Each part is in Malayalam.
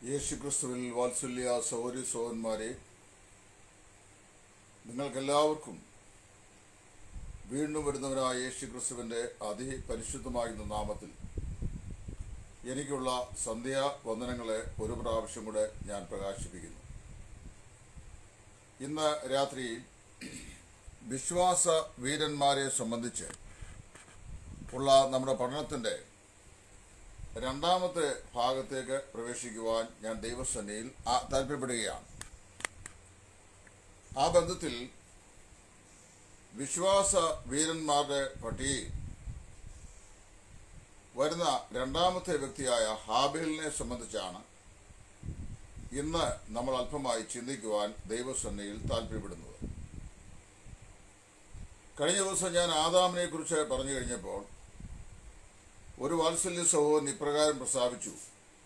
യേശുക്രിസ്തുവിൽ വാത്സല്യ സൗരി സോഹന്മാരെ നിങ്ങൾക്കെല്ലാവർക്കും വീണ്ടും വരുന്നവരായ യേശുക്രിസ്തുവിൻ്റെ അതിപരിശുദ്ധമാകുന്ന നാമത്തിൽ എനിക്കുള്ള സന്ധ്യാ വന്ദനങ്ങളെ ഒരു പ്രാവശ്യം കൂടെ ഞാൻ പ്രകാശിപ്പിക്കുന്നു ഇന്ന് രാത്രി വിശ്വാസ വീരന്മാരെ സംബന്ധിച്ച് ഉള്ള നമ്മുടെ പഠനത്തിൻ്റെ രണ്ടാമത്തെ ഭാഗത്തേക്ക് പ്രവേശിക്കുവാൻ ഞാൻ ദൈവസന്നിധിയിൽ ആ- താല്പര്യപ്പെടുകയാണ് ആ ബന്ധത്തിൽ വിശ്വാസ വീരന്മാരുടെ പട്ടികയിൽ വരുന്ന രണ്ടാമത്തെ വ്യക്തിയായ ഹാബേലിനെ സംബന്ധിച്ചാണ് ഇന്ന് നമ്മൾ അല്പമായി ചിന്തിക്കുവാൻ ദൈവസന്നിധിയിൽ താല്പര്യപ്പെടുന്നത് കഴിഞ്ഞ ദിവസം ഞാൻ ആദാമിനെ കുറിച്ച് പറഞ്ഞു കഴിഞ്ഞപ്പോൾ ഒരു വാത്സല്യ സഹോദരൻ ഇപ്രകാരം പ്രസ്താവിച്ചു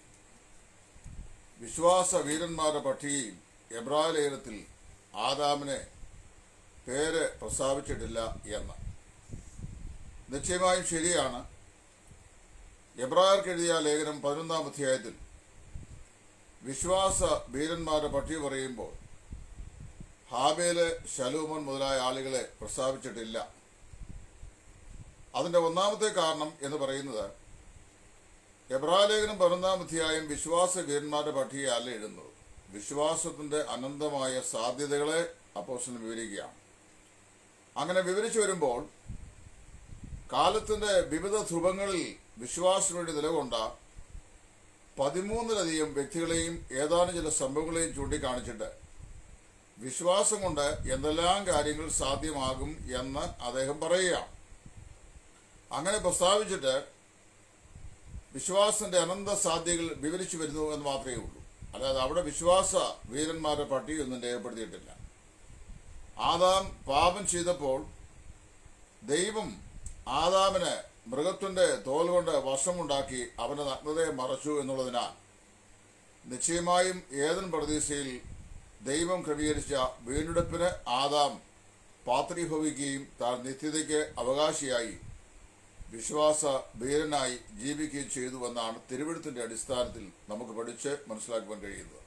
വിശ്വാസ വീരന്മാരുടെ പട്ടികയിൽ എബ്രായ ലേഖനത്തിൽ ആദാമിനെ പേര് പ്രസ്താവിച്ചിട്ടില്ല എന്ന് നിശ്ചയമായും ശരിയാണ് എബ്രായർക്ക് എഴുതിയ ലേഖനം പതിനൊന്നാം അധ്യായത്തിൽ വിശ്വാസ വീരന്മാരുടെ പട്ടിക പറയുമ്പോൾ ഹാബേല് ശലൂമൻ മുതലായ ആളുകളെ പ്രസ്താവിച്ചിട്ടില്ല അതിന്റെ ഒന്നാമത്തെ കാരണം എന്ന് പറയുന്നത് എബ്രാലേഖനം പതിനൊന്നാം അധ്യായം വിശ്വാസ വീരന്മാരുടെ പട്ടികയല്ല എഴുതുന്നത് വിശ്വാസത്തിന്റെ അനന്തമായ സാധ്യതകളെ അപ്പോസ്റ്റലൻ വിവരിക്കുകയാണ് അങ്ങനെ വിവരിച്ചു വരുമ്പോൾ കാലത്തിന്റെ വിവിധ ധ്രുവങ്ങളിൽ വിശ്വാസത്തിന് വേണ്ടി നിലകൊണ്ട പതിമൂന്നിലധികം വ്യക്തികളെയും ഏതാനും ചില സംഭവങ്ങളെയും ചൂണ്ടിക്കാണിച്ചിട്ട് വിശ്വാസം കൊണ്ട് എന്തെല്ലാം കാര്യങ്ങൾ സാധ്യമാകും എന്ന് അദ്ദേഹം പറയുകയാണ് അങ്ങനെ പ്രസ്താവിച്ചിട്ട് വിശ്വാസത്തിന്റെ അനന്ത സാധ്യതകൾ വിവരിച്ചു വരുന്നു എന്ന് മാത്രമേ ഉള്ളൂ അല്ലാതെ അവിടെ വിശ്വാസ വീരന്മാരുടെ പട്ടികയൊന്നും രേഖപ്പെടുത്തിയിട്ടില്ല ആദാം പാപം ചെയ്തപ്പോൾ ദൈവം ആദാമിന് മൃഗത്തിന്റെ തോൽ കൊണ്ട് വശമുണ്ടാക്കി അവന്റെ നഗ്നതയെ മറച്ചു എന്നുള്ളതിനാൽ നിശ്ചയമായും ഏതൻ പ്രതീക്ഷയിൽ ദൈവം ക്രമീകരിച്ച വീണ്ടെടുപ്പിന് ആദാം പാത്രീഭവിക്കുകയും താൻ നിത്യതയ്ക്ക് അവകാശിയായി വിശ്വാസ വീരനായി ജീവിക്കുകയും ചെയ്തുവെന്നാണ് തിരുവഴുത്തിന്റെ അടിസ്ഥാനത്തിൽ നമുക്ക് പഠിച്ച് മനസ്സിലാക്കുവാൻ കഴിയുന്നത്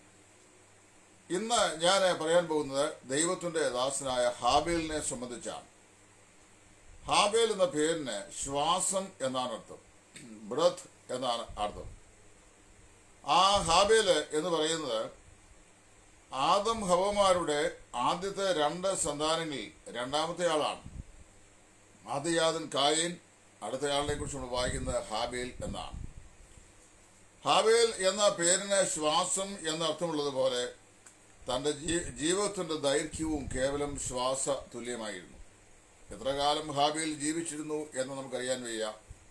ഇന്ന് ഞാൻ പറയാൻ പോകുന്നത് ദൈവത്തിന്റെ ദാസനായ ഹാബേലിനെ സംബന്ധിച്ചാണ് ഹാബേൽ എന്ന പേരിന് ശ്വാസം എന്നാണ് അർത്ഥം ബ്രത്ത് എന്നാണ് അർത്ഥം ആ ഹാബേല് എന്ന് പറയുന്നത് ആദം ഹവമാരുടെ ആദ്യത്തെ രണ്ട് സന്താനങ്ങളിൽ രണ്ടാമത്തെ ആളാണ് ആദ്യയാതൻ കായൻ അടുത്തയാളിനെ കുറിച്ച് നമ്മൾ വായിക്കുന്നത് ഹാബേൽ എന്നാണ് ഹാബേൽ എന്ന പേരിന് ശ്വാസം എന്ന അർത്ഥമുള്ളതുപോലെ തന്റെ ജീ- ജീവിതത്തിന്റെ ദൈർഘ്യവും കേവലം ശ്വാസ തുല്യമായിരുന്നു എത്ര കാലം ഹാബേൽ ജീവിച്ചിരുന്നു എന്ന് നമുക്കറിയാൻ വയ്യ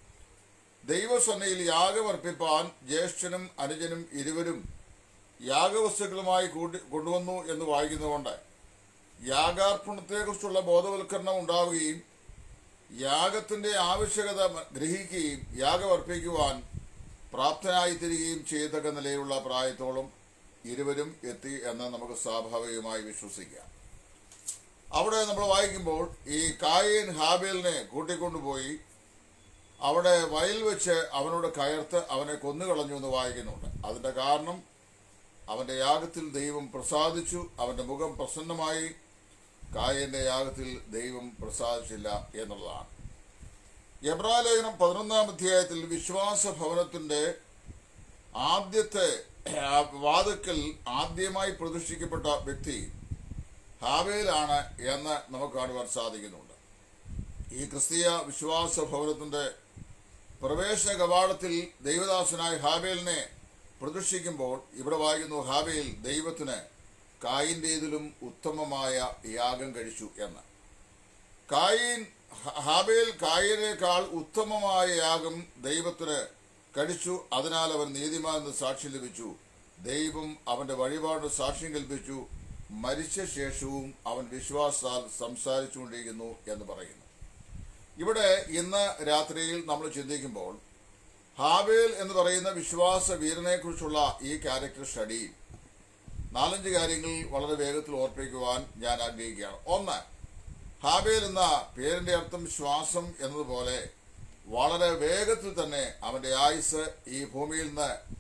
ദൈവസന്നയിൽ യാഗമർപ്പിപ്പാൻ ജ്യേഷ്ഠനും അനുജനും ഇരുവരും യാഗവസ്തുക്കളുമായി കൂട്ടി കൊണ്ടുവന്നു എന്ന് വായിക്കുന്നതുകൊണ്ട് യാഗാർപ്പണത്തെക്കുറിച്ചുള്ള ബോധവൽക്കരണം ഉണ്ടാവുകയും യാഗത്തിന്റെ ആവശ്യകത മ- ഗ്രഹിക്കുകയും യാഗം അർപ്പിക്കുവാൻ പ്രാപ്തനായി തീരുകയും ചെയ്തക്ക നിലയിലുള്ള പ്രായത്തോളം ഇരുവരും എത്തി എന്ന് നമുക്ക് സ്വാഭാവികമായി വിശ്വസിക്കാം അവിടെ നമ്മൾ വായിക്കുമ്പോൾ ഈ കായേൻ ഹാബേലിനെ കൂട്ടിക്കൊണ്ടുപോയി അവിടെ വയൽ വെച്ച് അവനോട് കയർത്ത് അവനെ കൊന്നുകളഞ്ഞു എന്ന് വായിക്കുന്നുണ്ട് അതിന്റെ കാരണം അവന്റെ യാഗത്തിൽ ദൈവം പ്രസാദിച്ചു അവന്റെ മുഖം പ്രസന്നമായി കായന്റെ യാഗത്തിൽ ദൈവം പ്രസാദിച്ചില്ല എന്നുള്ളതാണ് എബ്രാലേഖനം പതിനൊന്നാം അധ്യായത്തിൽ വിശ്വാസ ഭവനത്തിന്റെ ആദ്യത്തെ ആ, വാതുക്കൽ ആദ്യമായി പ്രതിഷ്ഠിക്കപ്പെട്ട വ്യക്തി ഹാവേലാണ് എന്ന് നമുക്ക് കാണുവാൻ സാധിക്കുന്നുണ്ട് ഈ ക്രിസ്തീയ വിശ്വാസ ഭവനത്തിന്റെ പ്രവേശന കവാടത്തിൽ ദൈവദാസനായ ഹാബേലിനെ പ്രതിഷ്ഠിക്കുമ്പോൾ ഇവിടെ വായിക്കുന്നു ഹാബേൽ ദൈവത്തിന് കായിൻ്റെതിലും ഉത്തമമായ യാഗം കഴിച്ചു എന്ന് കായിൻ ഹ- ഹാബേൽ കായിനേക്കാൾ ഉത്തമമായ യാഗം ദൈവത്തിന് കഴിച്ചു അതിനാൽ അവൻ നീതിമാൻ എന്ന് സാക്ഷ്യം ലഭിച്ചു ദൈവം അവന്റെ വഴിപാട് സാക്ഷ്യം കൽപ്പിച്ചു മരിച്ച ശേഷവും അവൻ വിശ്വാസാൽ സംസാരിച്ചുകൊണ്ടിരിക്കുന്നു എന്ന് പറയുന്നു ഇവിടെ ഇന്ന് രാത്രിയിൽ നമ്മൾ ചിന്തിക്കുമ്പോൾ ഹാബേൽ എന്ന് പറയുന്ന വിശ്വാസ വീരനെ കുറിച്ചുള്ള ഈ ക്യാരക്ടർ സ്റ്റഡിയിൽ നാലഞ്ച് കാര്യങ്ങൾ വളരെ വേഗത്തിൽ ഓർപ്പിക്കുവാൻ ഞാൻ ആഗ്രഹിക്കുകയാണ് ഒന്ന് ഹാബേൽ എന്ന പേരിന്റെ അർത്ഥം ശ്വാസം എന്നതുപോലെ വളരെ വേഗത്തിൽ തന്നെ അവന്റെ ആയുസ് ഈ ഭൂമിയിൽ നിന്ന്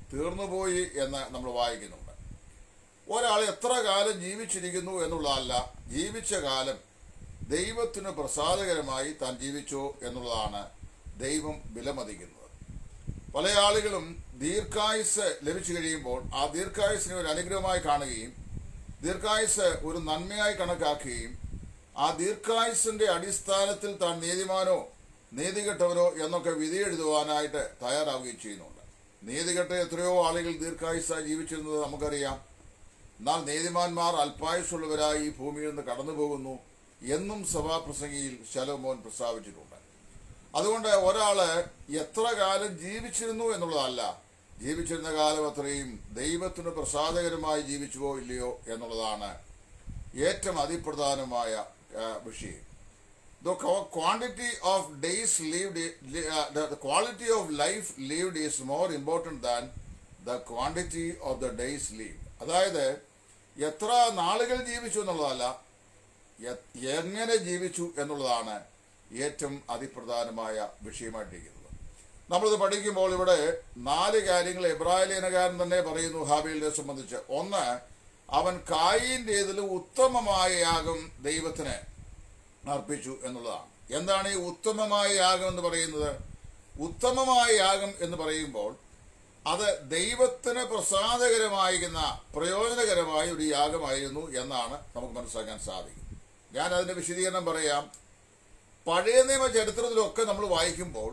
തീർന്നുപോയി എന്ന് നമ്മൾ വായിക്കുന്നുണ്ട് ഒരാൾ എത്ര കാലം ജീവിച്ചിരിക്കുന്നു എന്നുള്ളതല്ല ജീവിച്ച കാലം ദൈവത്തിന് പ്രസാദകരമായി താൻ ജീവിച്ചോ എന്നുള്ളതാണ് ദൈവം വിലമതിക്കുന്നത് പല ആളുകളും ദീർഘായുസ് ലഭിച്ചു കഴിയുമ്പോൾ ആ ദീർഘായുസിനെ ഒരു അനുഗ്രഹമായി കാണുകയും ദീർഘായുസ് ഒരു നന്മയായി കണക്കാക്കുകയും ആ ദീർഘായുസിന്റെ അടിസ്ഥാനത്തിൽ താൻ നീതിമാനോ നീതികെട്ടവനോ എന്നൊക്കെ വിധി എഴുതുവാനായിട്ട് തയ്യാറാവുകയും ചെയ്യുന്നുണ്ട് നീതികെട്ട എത്രയോ ആളുകൾ ദീർഘായുസായി ജീവിച്ചിരുന്നത് നമുക്കറിയാം എന്നാൽ നീതിമാന്മാർ അല്പായുസുള്ളവരായി ഈ ഭൂമിയിൽ നിന്ന് കടന്നു പോകുന്നു എന്നും സഭാപ്രസംഗിയിൽ ശലോമോൻ പ്രസ്താവിച്ചിട്ടുണ്ട് അതുകൊണ്ട് ഒരാള് എത്ര കാലം ജീവിച്ചിരുന്നു എന്നുള്ളതല്ല ജീവിച്ചിരുന്ന കാലം അത്രയും ദൈവത്തിന് പ്രസാദകരമായി ജീവിച്ചുവോ ഇല്ലയോ എന്നുള്ളതാണ് ഏറ്റവും അതിപ്രധാനമായ ആ, വിഷയം the qu- quantity of days lived i- li- uh, the, the quality of life lived is more important than the quantity of the days lived അതായത് എത്ര നാളുകൾ ജീവിച്ചു എന്നുള്ളതല്ല എ- എങ്ങനെ ജീവിച്ചു എന്നുള്ളതാണ് ഏറ്റവും അതിപ്രധാനമായ വിഷയമായിട്ടിരിക്കുന്നത് നമ്മളിത് പഠിക്കുമ്പോൾ ഇവിടെ നാല് കാര്യങ്ങൾ എബ്രാഹിലേനകാരൻ തന്നെ പറയുന്നു ഹാബീലിനെ സംബന്ധിച്ച് ഒന്ന് അവൻ കായിൻ്റെതിലും ഉത്തമമായ യാഗം ദൈവത്തിന് അർപ്പിച്ചു എന്നുള്ളതാണ് എന്താണ് ഈ ഉത്തമമായ യാഗം എന്ന് പറയുന്നത് ഉത്തമമായ യാഗം എന്ന് പറയുമ്പോൾ അത് ദൈവത്തിന് പ്രസാദകരമായിരുന്ന പ്രയോജനകരമായ ഒരു യാഗമായിരുന്നു എന്നാണ് നമുക്ക് മനസ്സിലാക്കാൻ സാധിക്കും ഞാൻ അതിന്റെ വിശദീകരണം പറയാം പഴയ നിയമ ചരിത്രത്തിലൊക്കെ നമ്മൾ വായിക്കുമ്പോൾ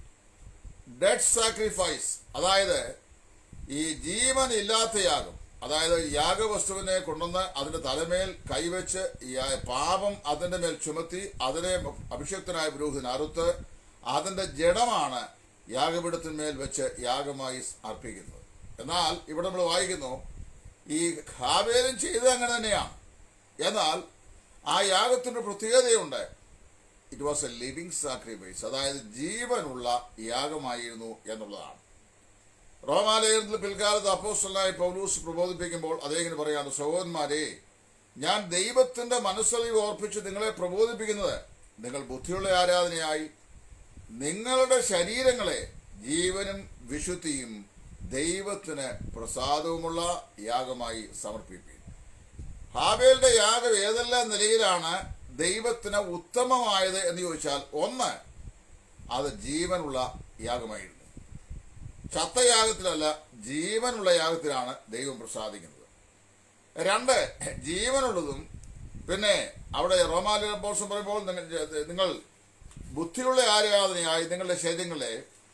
ഡെഡ് സാക്രിഫൈസ് അതായത് ഈ ജീവൻ ഇല്ലാത്ത യാഗം അതായത് യാഗവസ്തുവിനെ കൊണ്ടുവന്ന് അതിന്റെ തലമേൽ കൈവച്ച് യാ- പാപം അതിന്റെ മേൽ ചുമത്തി അതിനെ അഭിഷക്തനായ പുരോഹിതൻ അറുത്ത് അതിന്റെ ജഡമാണ് യാഗപീഠത്തിന്മേൽ വെച്ച് യാഗമായി അർപ്പിക്കുന്നത് എന്നാൽ ഇവിടെ നമ്മൾ വായിക്കുന്നു ഈ ഹാബേലും ചെയ്തത് അങ്ങനെ തന്നെയാണ് എന്നാൽ ആ യാഗത്തിന് പ്രത്യേകതയുണ്ട് it was a living sacrifice അതായത് ജീവനുള്ള യാഗമായിരുന്നു എന്നുള്ളതാണ് റോമാലയത്തിൽ പിൽക്കാലത്ത് അപ്പോസ്റ്റലായി പൗലൂസ് പ്രബോധിപ്പിക്കുമ്പോൾ അദ്ദേഹം പറയാണ് സഹോദരന്മാരെ ഞാൻ ദൈവത്തിന്റെ മനസ്സറിവ് ഓർപ്പിച്ച് നിങ്ങളെ പ്രബോധിപ്പിക്കുന്നത് നിങ്ങൾ ബുദ്ധിയുള്ള ആരാധനയായി നിങ്ങളുടെ ശരീരങ്ങളെ ജീവനും വിശുദ്ധിയും ദൈവത്തിന് പ്രസാദവുമുള്ള യാഗമായി സമർപ്പിപ്പിക്കും ഹാബേലിന്റെ യാഗം ഏതെല്ലാം നിലയിലാണ് ദൈവത്തിന് ഉത്തമമായത് എന്ന് ചോദിച്ചാൽ ഒന്ന് അത് ജീവനുള്ള യാഗമായിരുന്നു ചത്തയാഗത്തിലല്ല ജീവനുള്ള യാഗത്തിലാണ് ദൈവം പ്രസാദിക്കുന്നത് രണ്ട് ജീവനുള്ളതും പിന്നെ അവിടെ റോമാലിപ്പോസം പറയുമ്പോൾ നിങ്ങൾ- നിങ്ങൾ ബുദ്ധിയുള്ള ആരാധനയായി നിങ്ങളുടെ ശരീരങ്ങളെ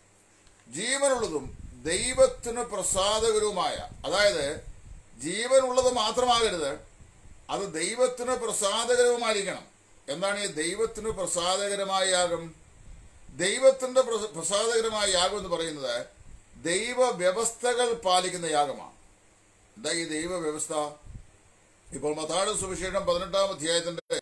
ജീവനുള്ളതും ദൈവത്തിന് പ്രസാദകരവുമായ അതായത് ജീവനുള്ളത് മാത്രമാകരുത് അത് ദൈവത്തിന് പ്രസാദകരവുമായിരിക്കണം എന്താണ് ഈ ദൈവത്തിന് പ്രസാദകരമായ യാഗം ദൈവത്തിന്റെ പ്രസ- പ്രസാദകരമായ യാഗം എന്ന് പറയുന്നത് ദൈവ വ്യവസ്ഥകൾ പാലിക്കുന്ന യാഗമാണ് എന്താ ഈ ദൈവ വ്യവസ്ഥ ഇപ്പോൾ മത്താട് സുവിശേഷം പതിനെട്ടാം അധ്യായത്തിന്റെ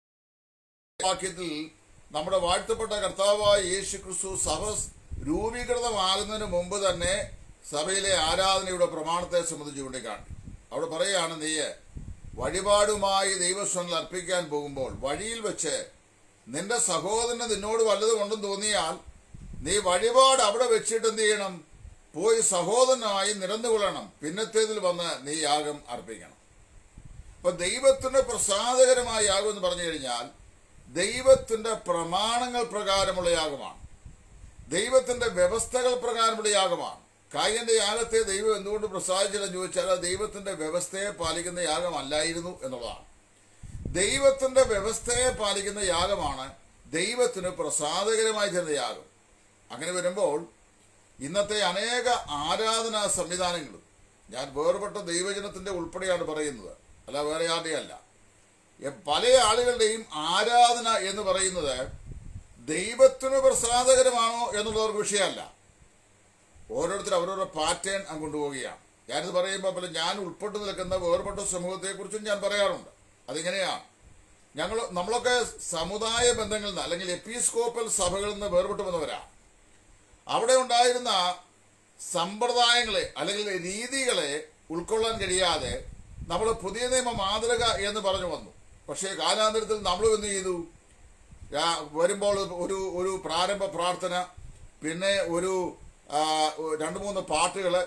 വാക്യത്തിൽ നമ്മുടെ വാഴ്ത്തപ്പെട്ട കർത്താവായ യേശു ക്രിസ്തു സഭ രൂപീകൃതമാകുന്നതിന് മുമ്പ് തന്നെ സഭയിലെ ആരാധനയുടെ പ്രമാണത്തെ സംബന്ധിച്ച് ചൂണ്ടിക്കാട്ടി അവിടെ പറയുകയാണ് നീ വഴിപാടുമായി ദൈവസ്വങ്ങൾ അർപ്പിക്കാൻ പോകുമ്പോൾ വഴിയിൽ വെച്ച് നിന്റെ സഹോദരന് നിന്നോട് വല്ലതും ഉണ്ടെന്ന് തോന്നിയാൽ നീ വഴിപാട് അവിടെ വെച്ചിട്ട് എന്ത് ചെയ്യണം പോയി സഹോദരനായി നിരന്നുകൊള്ളണം പിന്നത്തേതിൽ വന്ന് നീ യാഗം അർപ്പിക്കണം അപ്പൊ ദൈവത്തിന്റെ പ്രസാദകരമായ യാഗം എന്ന് പറഞ്ഞു കഴിഞ്ഞാൽ ദൈവത്തിന്റെ പ്രമാണങ്ങൾ പ്രകാരമുള്ള യാഗമാണ് ദൈവത്തിന്റെ വ്യവസ്ഥകൾ പ്രകാരമുള്ള യാഗമാണ് കായന്റെ യാഗത്തെ ദൈവം എന്തുകൊണ്ട് പ്രസാദിച്ചില്ലെന്ന് ചോദിച്ചാൽ അത് ദൈവത്തിന്റെ വ്യവസ്ഥയെ പാലിക്കുന്ന യാഗമല്ലായിരുന്നു എന്നുള്ളതാണ് ദൈവത്തിന്റെ വ്യവസ്ഥയെ പാലിക്കുന്ന യാഗമാണ് ദൈവത്തിന് പ്രസാദകരമായി ചെന്ന യാഗം അങ്ങനെ വരുമ്പോൾ ഇന്നത്തെ അനേക ആരാധനാ സംവിധാനങ്ങളും ഞാൻ വേർപെട്ട ദൈവജനത്തിന്റെ ഉൾപ്പെടെയാണ് പറയുന്നത് അല്ല വേറെ ആരുടെയും അല്ല എ- പല ആളുകളുടെയും ആരാധന എന്ന് പറയുന്നത് ദൈവത്തിന് പ്രസാദകരമാണോ എന്നുള്ളവർക്ക് വിഷയമല്ല ഓരോരുത്തർ അവരവരുടെ പാറ്റേൺ അങ്ങ് കൊണ്ടുപോവുകയാണ് ഞാനിത് പറയുമ്പോൾ പല ഞാൻ ഉൾപ്പെട്ടു നിൽക്കുന്ന വേർപെട്ട സമൂഹത്തെക്കുറിച്ചും ഞാൻ പറയാറുണ്ട് അതിങ്ങനെയാണ് ഞങ്ങൾ നമ്മളൊക്കെ സമുദായ ബന്ധങ്ങളിൽ നിന്ന് അല്ലെങ്കിൽ എപ്പിസ്കോപ്പൽ സഭകളിൽ നിന്ന് വേർപെട്ടു വന്നവരാണ് അവിടെ ഉണ്ടായിരുന്ന സമ്പ്രദായങ്ങളെ അല്ലെങ്കിൽ രീതികളെ ഉൾക്കൊള്ളാൻ കഴിയാതെ നമ്മൾ പുതിയ നിയമ മാതൃക എന്ന് പറഞ്ഞു വന്നു പക്ഷേ കാലാന്തരത്തിൽ നമ്മൾ എന്ത് ചെയ്തു രാ- വരുമ്പോൾ ഒരു ഒരു പ്രാരംഭ പ്രാർത്ഥന പിന്നെ ഒരു ആ, രണ്ട് മൂന്ന് പാട്ടുകൾ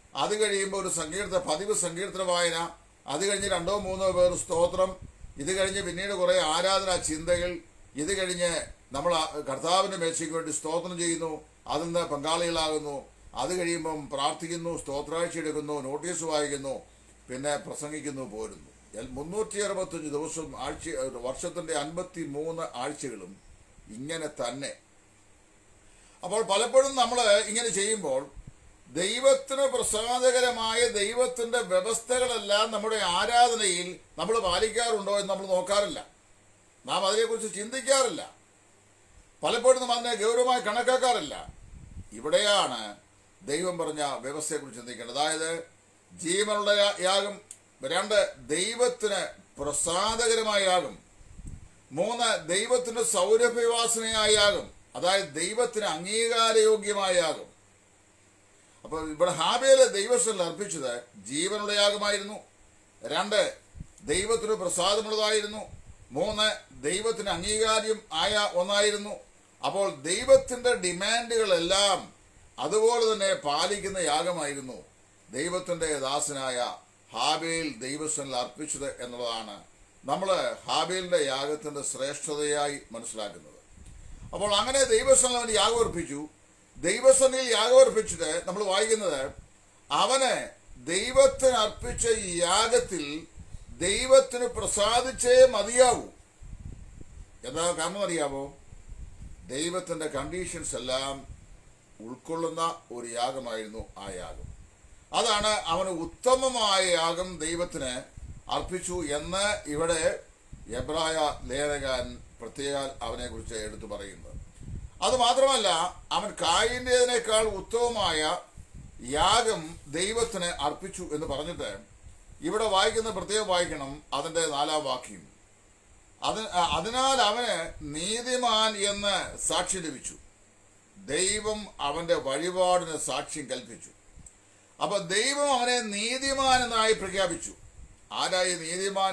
അത് കഴിയുമ്പോൾ ഒരു സങ്കീർത്തന പതിവ് സങ്കീർത്തന വായന അത് കഴിഞ്ഞ് രണ്ടോ മൂന്നോ പേർ സ്തോത്രം ഇത് കഴിഞ്ഞ് പിന്നീട് കുറേ ആരാധനാ ചിന്തകൾ ഇത് കഴിഞ്ഞ് നമ്മൾ ആ കർത്താവിന്റെ മേശയ്ക്ക് വേണ്ടി സ്തോത്രം ചെയ്യുന്നു അതിൽ നിന്ന് പങ്കാളികളാകുന്നു അത് കഴിയുമ്പം പ്രാർത്ഥിക്കുന്നു സ്തോത്രാഴ്ച എടുക്കുന്നു നോട്ടീസ് വായിക്കുന്നു പിന്നെ പ്രസംഗിക്കുന്നു പോരുന്നു എൽ- മുന്നൂറ്റി അറുപത്തഞ്ച് ദിവസം ആഴ്ച വർഷത്തിന്റെ അൻപത്തി മൂന്ന് ആഴ്ചകളും ഇങ്ങനെ തന്നെ അപ്പോൾ പലപ്പോഴും നമ്മൾ ഇങ്ങനെ ചെയ്യുമ്പോൾ ദൈവത്തിന് പ്രസാദകരമായ ദൈവത്തിന്റെ വ്യവസ്ഥകളെല്ലാം നമ്മുടെ ആരാധനയിൽ നമ്മൾ പാലിക്കാറുണ്ടോ എന്ന് നമ്മൾ നോക്കാറില്ല നാം അതിനെക്കുറിച്ച് ചിന്തിക്കാറില്ല പലപ്പോഴും നാം അതിനെ ഗൗരവമായി കണക്കാക്കാറില്ല ഇവിടെയാണ് ദൈവം പറഞ്ഞ വ്യവസ്ഥയെക്കുറിച്ച് ചിന്തിക്കേണ്ടത് അതായത് ജീവനുള്ള യാ- യാഗം രണ്ട് ദൈവത്തിന് പ്രസാദകരമായ യാഗം മൂന്ന് ദൈവത്തിന് സൗരഭ്യവാസനയായ യാഗം അതായത് ദൈവത്തിന് അംഗീകാരയോഗ്യമായ യാഗം അപ്പൊ ഇവിടെ ഹാബേല് ദൈവസ്ഥലിൽ അർപ്പിച്ചത് ജീവനുള്ള യാഗമായിരുന്നു രണ്ട് ദൈവത്തിന് പ്രസാദമുള്ളതായിരുന്നു മൂന്ന് ദൈവത്തിന് അംഗീകാര്യം ആയ ഒന്നായിരുന്നു അപ്പോൾ ദൈവത്തിന്റെ ഡിമാൻഡുകളെല്ലാം അതുപോലെ തന്നെ പാലിക്കുന്ന യാഗമായിരുന്നു ദൈവത്തിന്റെ ദാസനായ ഹാബേൽ ദൈവസ്ഥലിൽ അർപ്പിച്ചത് എന്നുള്ളതാണ് നമ്മൾ ഹാബേലിന്റെ യാഗത്തിന്റെ ശ്രേഷ്ഠതയായി മനസ്സിലാക്കുന്നത് അപ്പോൾ അങ്ങനെ ദൈവസ്ഥലിൽ അവൻ യാഗം അർപ്പിച്ചു ദൈവസന്നിധിയിൽ യാഗം അർപ്പിച്ചിട്ട് നമ്മൾ വായിക്കുന്നത് അവന് ദൈവത്തിന് അർപ്പിച്ച ഈ യാഗത്തിൽ ദൈവത്തിന് പ്രസാദിച്ചേ മതിയാവൂ എന്താ കാരണം അറിയാമോ ദൈവത്തിന്റെ കണ്ടീഷൻസ് എല്ലാം ഉൾക്കൊള്ളുന്ന ഒരു യാഗമായിരുന്നു ആ യാഗം അതാണ് അവന് ഉത്തമമായ യാഗം ദൈവത്തിന് അർപ്പിച്ചു എന്ന് ഇവിടെ എബ്രായ ലേഖകൻ പ്രത്യേക അവനെ കുറിച്ച് എടുത്തു പറയുന്നത് അത് മാത്രമല്ല അവൻ കായിൻ്റെതിനേക്കാൾ ഉത്തമമായ യാഗം ദൈവത്തിന് അർപ്പിച്ചു എന്ന് പറഞ്ഞിട്ട് ഇവിടെ വായിക്കുന്ന പ്രത്യേകം വായിക്കണം അതിന്റെ നാലാം വാക്യം അത് അതിനാൽ അവന് നീതിമാൻ എന്ന് സാക്ഷി ലഭിച്ചു ദൈവം അവന്റെ വഴിപാടിന് സാക്ഷ്യം കൽപ്പിച്ചു അപ്പൊ ദൈവം അവനെ നീതിമാൻ എന്നായി പ്രഖ്യാപിച്ചു ആരായി നീതിമാൻ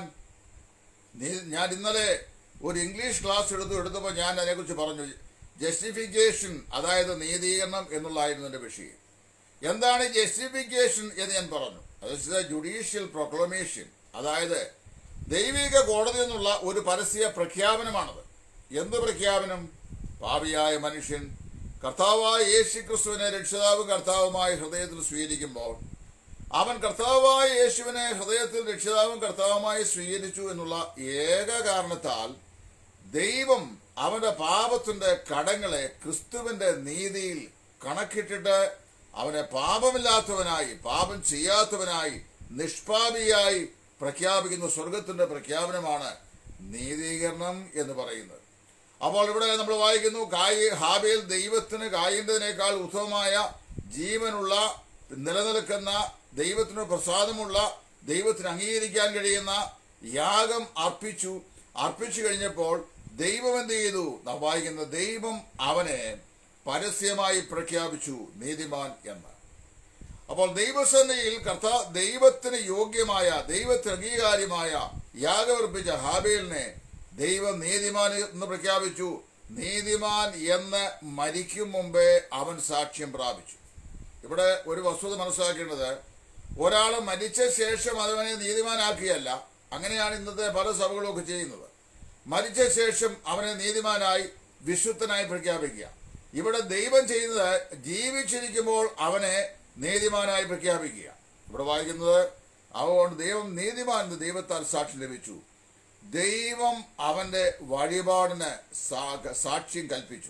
നീ- ഞാൻ ഇന്നലെ ഒരു ഇംഗ്ലീഷ് ക്ലാസ് എടുത്തു എടുത്തപ്പോൾ ഞാൻ അതിനെക്കുറിച്ച് പറഞ്ഞു ജസ്റ്റിഫിക്കേഷൻ അതായത് നീതീകരണം എന്നുള്ളതായിരുന്നു എൻ്റെ വിഷയം എന്താണ് ജസ്റ്റിഫിക്കേഷൻ എന്ന് ഞാൻ പറഞ്ഞു അത് ജുഡീഷ്യൽ പ്രൊക്ലമേഷൻ അതായത് ദൈവിക കോടതി എന്നുള്ള ഒരു പരസ്യ പ്രഖ്യാപനമാണത് എന്ത് പ്രഖ്യാപനം പാപിയായ മനുഷ്യൻ കർത്താവായ യേശു ക്രിസ്തുവിനെ രക്ഷിതാവും കർത്താവുമായി ഹൃദയത്തിൽ സ്വീകരിക്കുമ്പോൾ അവൻ കർത്താവായ യേശുവിനെ ഹൃദയത്തിൽ രക്ഷിതാവും കർത്താവുമായി സ്വീകരിച്ചു എന്നുള്ള ഏക കാരണത്താൽ ദൈവം അവന്റെ പാപത്തിന്റെ കടങ്ങളെ ക്രിസ്തുവിന്റെ നീതിയിൽ കണക്കിട്ടിട്ട് അവനെ പാപമില്ലാത്തവനായി പാപം ചെയ്യാത്തവനായി നിഷ്പാപിയായി പ്രഖ്യാപിക്കുന്ന സ്വർഗത്തിന്റെ പ്രഖ്യാപനമാണ് നീതീകരണം എന്ന് പറയുന്നത് അപ്പോൾ ഇവിടെ നമ്മൾ വായിക്കുന്നു കായി ഹാബേൽ ദൈവത്തിന് കായിൻ്റെതിനേക്കാൾ ഉത്തമമായ ജീവനുള്ള നിലനിൽക്കുന്ന ദൈവത്തിന് പ്രസാദമുള്ള ദൈവത്തിന് അംഗീകരിക്കാൻ കഴിയുന്ന യാഗം അർപ്പിച്ചു അർപ്പിച്ചു കഴിഞ്ഞപ്പോൾ ദൈവം എന്ത് ചെയ്തു നാം വായിക്കുന്ന ദൈവം അവനെ പരസ്യമായി പ്രഖ്യാപിച്ചു നീതിമാൻ എന്ന് അപ്പോൾ ദൈവസന്നയിൽ കർത്താ ദൈവത്തിന് യോഗ്യമായ ദൈവത്തിന് അംഗീകാര്യമായ യാഗമർപ്പിച്ച ഹാബേലിനെ ദൈവം നീതിമാൻ എന്ന് പ്രഖ്യാപിച്ചു നീതിമാൻ എന്ന് മരിക്കും മുമ്പേ അവൻ സാക്ഷ്യം പ്രാപിച്ചു ഇവിടെ ഒരു വസ്തുത മനസ്സിലാക്കേണ്ടത് ഒരാൾ മരിച്ച ശേഷം അവനെ നീതിമാനാക്കുകയല്ല അങ്ങനെയാണ് ഇന്നത്തെ പല സഭകളും ഒക്കെ ചെയ്യുന്നത് മരിച്ച ശേഷം അവനെ നീതിമാനായി വിശുദ്ധനായി പ്രഖ്യാപിക്കുക ഇവിടെ ദൈവം ചെയ്യുന്നത് ജീവിച്ചിരിക്കുമ്പോൾ അവനെ നീതിമാനായി പ്രഖ്യാപിക്കുക ഇവിടെ വായിക്കുന്നത് അതുകൊണ്ട് ദൈവം നീതിമാൻ എന്ന് ദൈവത്താൽ സാക്ഷ്യം ലഭിച്ചു ദൈവം അവന്റെ വഴിപാടിന് സാ- സാക്ഷ്യം കൽപ്പിച്ചു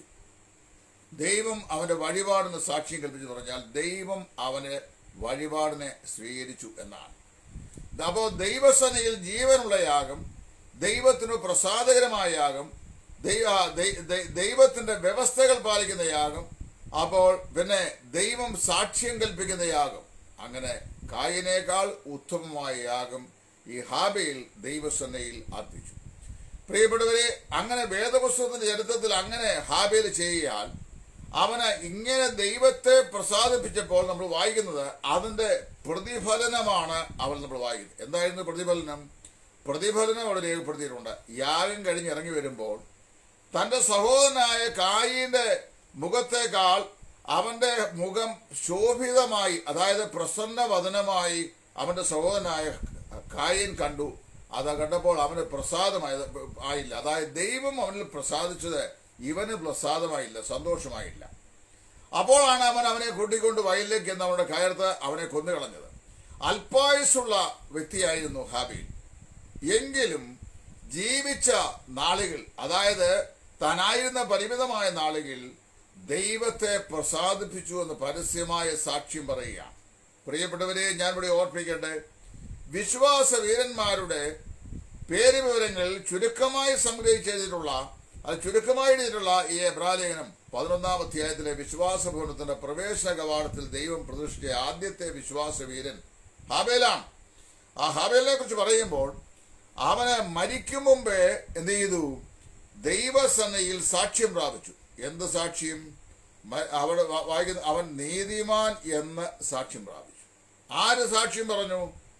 ദൈവം അവന്റെ വഴിപാടിന് സാക്ഷ്യം കൽപ്പിച്ചു എന്ന് പറഞ്ഞാൽ ദൈവം അവന് വഴിപാടിനെ സ്വീകരിച്ചു എന്നാണ് അപ്പോൾ ദൈവസനയിൽ ജീവനുള്ള യാഗം ദൈവത്തിന് പ്രസാദകരമായ യാഗം ദൈവ ദൈ- ദൈ- ദൈവത്തിന്റെ വ്യവസ്ഥകൾ പാലിക്കുന്ന യാഗം അപ്പോൾ പിന്നെ ദൈവം സാക്ഷ്യം കൽപ്പിക്കുന്ന യാഗം അങ്ങനെ കായിനേക്കാൾ ഉത്തമമായ യാഗം ഈ ഹാബയിൽ ദൈവസന്നയിൽ അർപ്പിച്ചു പ്രിയപ്പെട്ടവരെ അങ്ങനെ വേദപുസ്തകത്തിന്റെ ചരിത്രത്തിൽ അങ്ങനെ ഹാബേൽ ചെയ്യാൽ അവന് ഇങ്ങനെ ദൈവത്തെ പ്രസാദിപ്പിച്ചപ്പോൾ നമ്മൾ വായിക്കുന്നത് അതിന്റെ പ്രതിഫലനമാണ് അവൻ നമ്മൾ വായിക്കുന്നത് എന്തായിരുന്നു പ്രതിഫലനം പ്രതിഫലനം അവിടെ രേഖപ്പെടുത്തിയിട്ടുണ്ട് യാഗം കഴിഞ്ഞ് ഇറങ്ങി വരുമ്പോൾ തന്റെ സഹോദരനായ കായിന്റെ മുഖത്തേക്കാൾ അവന്റെ മുഖം ശോഭിതമായി അതായത് പ്രസന്നവദനമായി അവന്റെ സഹോദരനായ കായൻ കണ്ടു അത് കണ്ടപ്പോൾ അവന് പ്രസാദമായി ആയില്ല അതായത് ദൈവം അവനിൽ പ്രസാദിച്ചത് ഇവന് പ്രസാദമായില്ല സന്തോഷമായില്ല അപ്പോഴാണ് അവൻ അവനെ കൂട്ടിക്കൊണ്ട് വയലിലേക്ക് എന്ന് അവരുടെ കയർത്ത് അവനെ കൊന്നുകളഞ്ഞത് അല്പായുസുള്ള വ്യക്തിയായിരുന്നു ഹാബീൽ എങ്കിലും ജീവിച്ച നാളുകൾ അതായത് താനായിരുന്ന പരിമിതമായ നാളുകൾ ദൈവത്തെ പ്രസാദിപ്പിച്ചു എന്ന് പരസ്യമായ സാക്ഷ്യം പറയുകയാണ് പ്രിയപ്പെട്ടവരെ ഞാൻ ഇവിടെ ഓർപ്പിക്കട്ടെ വിശ്വാസ വീരന്മാരുടെ പേര് വിവരങ്ങൾ ചുരുക്കമായി സംഗ്രഹിച്ചെഴുതിയിട്ടുള്ള അത് ചുരുക്കമായി എഴുതിയിട്ടുള്ള ഈ എബ്രാലേഖനം പതിനൊന്നാം അധ്യായത്തിലെ വിശ്വാസ ഭവനത്തിന്റെ പ്രവേശന കവാടത്തിൽ ദൈവം പ്രതിഷ്ഠിച്ച ആദ്യത്തെ വിശ്വാസ വീരൻ ഹാബേലാണ് ആ ഹാബേലിനെ കുറിച്ച് പറയുമ്പോൾ അവന് മരിക്കും മുമ്പേ എന്ത് ചെയ്തു ദൈവസന്നയിൽ സാക്ഷ്യം പ്രാപിച്ചു എന്ത് സാക്ഷ്യം മ- അവിടെ വാ- വായിക്കുന്ന അവൻ നീതിമാൻ എന്ന് സാക്ഷ്യം പ്രാപിച്ചു ആര് സാക്ഷ്യം പറഞ്ഞു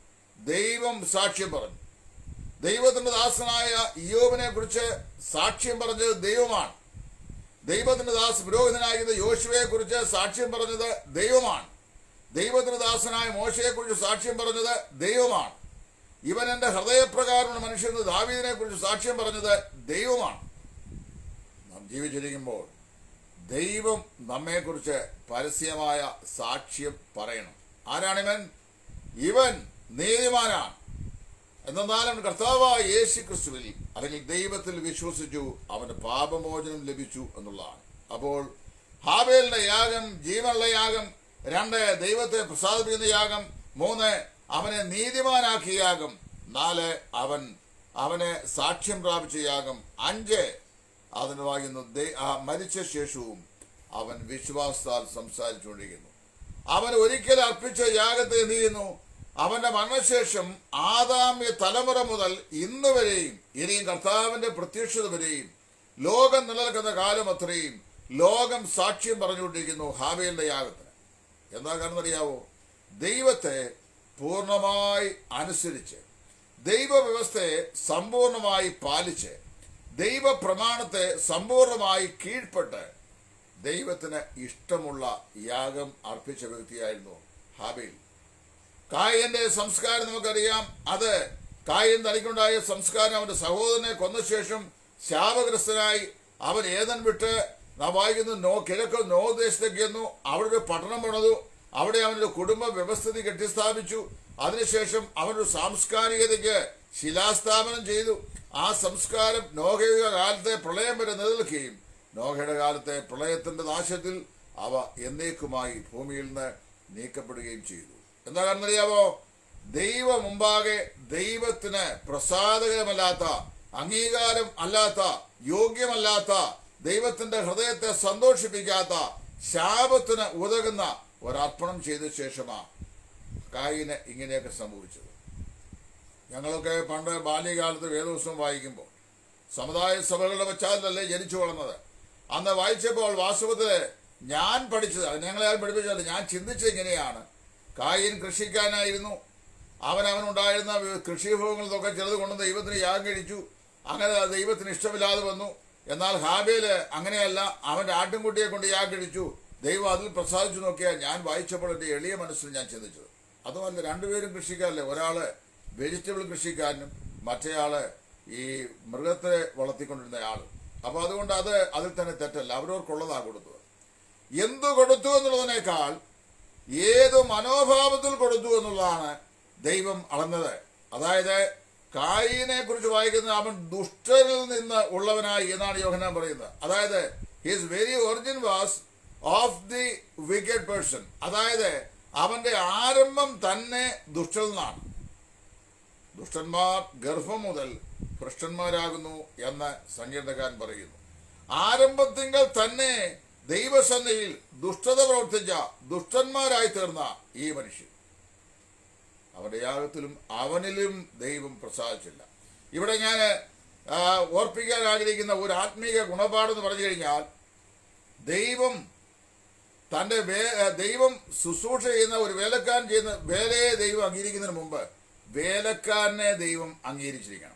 ദൈവം സാക്ഷ്യം പറഞ്ഞു ദൈവത്തിന്റെ ദാസനായ ഇയോബിനെ കുറിച്ച് സാക്ഷ്യം പറഞ്ഞത് ദൈവമാണ് ദൈവത്തിന്റെ ദാസ് പുരോഹിതനായിരുന്ന യോശുവയെ കുറിച്ച് സാക്ഷ്യം പറഞ്ഞത് ദൈവമാണ് ദൈവത്തിന്റെ ദാസനായ മോശയെ കുറിച്ച് സാക്ഷ്യം പറഞ്ഞത് ദൈവമാണ് ഇവൻ എന്റെ ഹൃദയപ്രകാരമുള്ള മനുഷ്യൻ ദാവീദിനെ കുറിച്ച് സാക്ഷ്യം പറഞ്ഞത് ദൈവമാണ് നാം ജീവിച്ചിരിക്കുമ്പോൾ ദൈവം നമ്മെക്കുറിച്ച് പരസ്യമായ സാക്ഷ്യം പറയണം ആരാണിവൻ ഇവൻ നീതിമാനാണ് എന്നാലും കർത്താവായ യേശു ക്രിസ്തുവിൽ അല്ലെങ്കിൽ ദൈവത്തിൽ വിശ്വസിച്ചു അവന് പാപമോചനം ലഭിച്ചു എന്നുള്ളതാണ് അപ്പോൾ ഹാബേലിന്റെ യാഗം ജീവനുള്ള യാഗം രണ്ട് ദൈവത്തെ പ്രസാദിപ്പിക്കുന്ന യാഗം മൂന്ന് അവനെ നീതിമാനാക്കിയ യാഗം നാല് അവൻ അവനെ സാക്ഷ്യം പ്രാപിച്ച യാഗം അഞ്ച് അതിന് വായിക്കുന്നു ദൈ- ആ മരിച്ച ശേഷവും അവൻ വിശ്വാസത്താൽ സംസാരിച്ചുകൊണ്ടിരിക്കുന്നു അവൻ ഒരിക്കൽ അർപ്പിച്ച യാഗത്തെ എന്ത് ചെയ്യുന്നു അവന്റെ മരണശേഷം ആദാമ്യ തലമുറ മുതൽ ഇന്ന് വരെയും ഇനിയും കർത്താവിന്റെ പ്രത്യക്ഷത വരെയും ലോകം നിലനിൽക്കുന്ന കാലം അത്രയും ലോകം സാക്ഷ്യം പറഞ്ഞുകൊണ്ടിരിക്കുന്നു ഹാബേലിന്റെ യാഗത്തിന് എന്താ കാരണം അറിയാവോ ദൈവത്തെ പൂർണ്ണമായി അനുസരിച്ച് ദൈവവ്യവസ്ഥയെ സമ്പൂർണമായി പാലിച്ച് ദൈവപ്രമാണത്തെ സമ്പൂർണമായി കീഴ്പ്പെട്ട് ദൈവത്തിന് ഇഷ്ടമുള്ള യാഗം അർപ്പിച്ച വ്യക്തിയായിരുന്നു ഹാബേൽ കായന്റെ സംസ്കാരം നമുക്കറിയാം അത് കായൻ തനിക്കുണ്ടായ സംസ്കാരം അവന്റെ സഹോദരനെ കൊന്ന ശേഷം ശാപഗ്രസ്തനായി അവൻ ഏതൻ വിട്ട് നാം വായിക്കുന്നു നോ കിഴക്ക് നോ ദേശത്തേക്ക് ചെന്നു അവിടെ ഒരു പട്ടണം പണിതു അവിടെ അവനൊരു കുടുംബ വ്യവസ്ഥിതി കെട്ടിസ്ഥാപിച്ചു അതിനുശേഷം അവനൊരു സാംസ്കാരികതയ്ക്ക് ശിലാസ്ഥാപനം ചെയ്തു ആ സംസ്കാരം നോഹയുടെ കാലത്തെ പ്രളയം വരെ നിലനിൽക്കുകയും നോഹയുടെ കാലത്തെ പ്രളയത്തിന്റെ നാശത്തിൽ അവ എന്നേക്കുമായി ഭൂമിയിൽ നിന്ന് നീക്കപ്പെടുകയും ചെയ്തു എന്താ കാരണം അറിയാമോ ദൈവ മുമ്പാകെ ദൈവത്തിന് പ്രസാദകരമല്ലാത്ത അംഗീകാരം അല്ലാത്ത യോഗ്യമല്ലാത്ത ദൈവത്തിന്റെ ഹൃദയത്തെ സന്തോഷിപ്പിക്കാത്ത ശാപത്തിന് ഉതകുന്ന ഒരർപ്പണം ചെയ്ത ശേഷമാ കായിന് ഇങ്ങനെയൊക്കെ സംഭവിച്ചത് ഞങ്ങളൊക്കെ പണ്ട് ബാല്യകാലത്ത് വേദോത്സവം വായിക്കുമ്പോൾ സമുദായ സഭകളുടെ പശ്ചാത്തലല്ലേ ജനിച്ചു വളർന്നത് അന്ന് വായിച്ചപ്പോൾ വാസ്തവത്തില് ഞാൻ പഠിച്ചത് അത് ഞങ്ങളെ ആരും പഠിപ്പിച്ചതല്ല ഞാൻ ചിന്തിച്ചത് ഇങ്ങനെയാണ് കായിൻ കൃഷിക്കാനായിരുന്നു അവൻ അവനുണ്ടായിരുന്ന വി- കൃഷിവിഭവങ്ങളിലൊക്കെ ചിലത് കൊണ്ട് ദൈവത്തിന് യാഗം കഴിച്ചു അങ്ങനെ അത് ദൈവത്തിന് ഇഷ്ടമില്ലാതെ വന്നു എന്നാൽ ഹാബേല് അങ്ങനെയല്ല അവന്റെ ആട്ടിൻകുട്ടിയെ കൊണ്ട് യാഗം കഴിച്ചു ദൈവം അതിൽ പ്രസാദിച്ചു നോക്കിയാൽ ഞാൻ വായിച്ചപ്പോൾ എൻ്റെ എളിയ മനസ്സിൽ ഞാൻ ചിന്തിച്ചത് അതുമല്ല രണ്ടുപേരും കൃഷിക്കാരല്ലേ ഒരാള് വെജിറ്റബിൾ കൃഷിക്കാരനും മറ്റേയാള് ഈ മൃഗത്തെ വളർത്തിക്കൊണ്ടിരുന്ന ആള് അപ്പൊ അതുകൊണ്ട് അത് അതിൽ തന്നെ തെറ്റല്ല അവരവർക്കുള്ളതാ കൊടുത്തത് എന്തു കൊടുത്തു എന്നുള്ളതിനേക്കാൾ ഏത് മനോഭാവത്തിൽ കൊടുത്തു എന്നുള്ളതാണ് ദൈവം അളന്നത് അതായത് കായിനെ കുറിച്ച് വായിക്കുന്നത് അവൻ ദുഷ്ടനിൽ നിന്ന് ഉള്ളവനായി എന്നാണ് യോഹനാൻ പറയുന്നത് അതായത് his very origin was of the wicked person അതായത് അവന്റെ ആരംഭം തന്നെ ദുഷ്ടനിൽ നിന്നാണ് ദുഷ്ടന്മാർ ഗർഭം മുതൽ ഭ്രഷ്ടന്മാരാകുന്നു എന്ന് സങ്കീർണകാരൻ പറയുന്നു ആരംഭത്തിങ്കൽ തന്നെ ദൈവസന്നയിൽ ദുഷ്ടത പ്രവർത്തിച്ച ദുഷ്ടന്മാരായി തീർന്ന ഈ മനുഷ്യൻ അവന്റെ യാഗത്തിലും അവനിലും ദൈവം പ്രസാദിച്ചില്ല ഇവിടെ ഞാൻ ആ, ഓർപ്പിക്കാൻ ആഗ്രഹിക്കുന്ന ഒരു ആത്മീക ഗുണപാഠം പറഞ്ഞു കഴിഞ്ഞാൽ ദൈവം തന്റെ വേ- ആ, ദൈവം ശുശ്രൂഷ ചെയ്യുന്ന ഒരു വേലക്കാരൻ ചെയ്യുന്ന വേലയെ ദൈവം അംഗീകരിക്കുന്നതിന് മുമ്പ് വേലക്കാരനെ ദൈവം അംഗീകരിച്ചിരിക്കണം